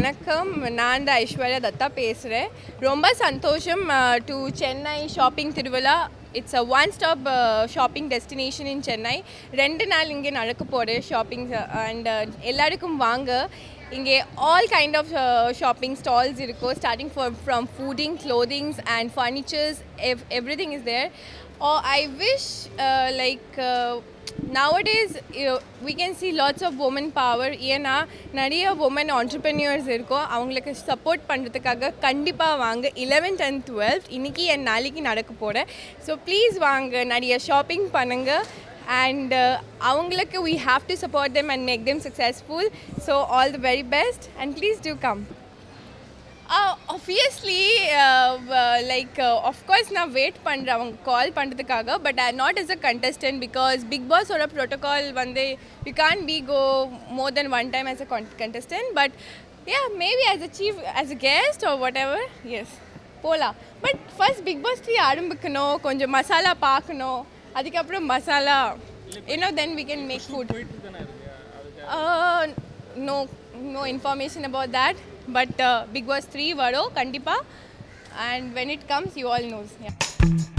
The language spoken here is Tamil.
வணக்கம் நான் தான் ஐஸ்வர்யா தத்தா பேசுகிறேன் ரொம்ப சந்தோஷம் டு சென்னை ஷாப்பிங் திருவிழா it's a one stop shopping destination in Chennai ரெண்டு நாள் இங்கே நடக்க போகுது ஷாப்பிங் அண்ட் எல்லாருக்கும் வாங்க இங்கே all kind of shopping stalls இருக்கும் starting for from fooding clothings and furnitures எவ் everything is there I wish like nowadays you know, we can see lots of women power ஏன்னா நிறைய women entrepreneurs இருக்கோம் அவங்களுக்கு சப்போர்ட் பண்ணுறதுக்காக கண்டிப்பாக வாங்க 11th அண்ட் டுவெல்த் இன்னைக்கு என் நாளைக்கு நடக்க போகிறேன் ஸோ ப்ளீஸ் வாங்க நிறைய ஷாப்பிங் பண்ணுங்கள் அண்ட் அவங்களுக்கு we have to support them and make them successful so all the very best and please do come obviously like of course நான் வெயிட் பண்ணுறேன் அவங்க கால் பண்ணுறதுக்காக but I not is a contestant because big பாஸோட ப்ரோட்டோகால் வந்து you can be go more then one time as a contestant but ya maybe as a chief as a guest or whatever எஸ் போகலாம் but first big boss three ஆரம்பிக்கணும் கொஞ்சம் மசாலா பார்க்கணும் அதுக்கப்புறம் masala you know then we can make food no no information about that but big boss three வரும் கண்டிப்பாக and when it comes you all nose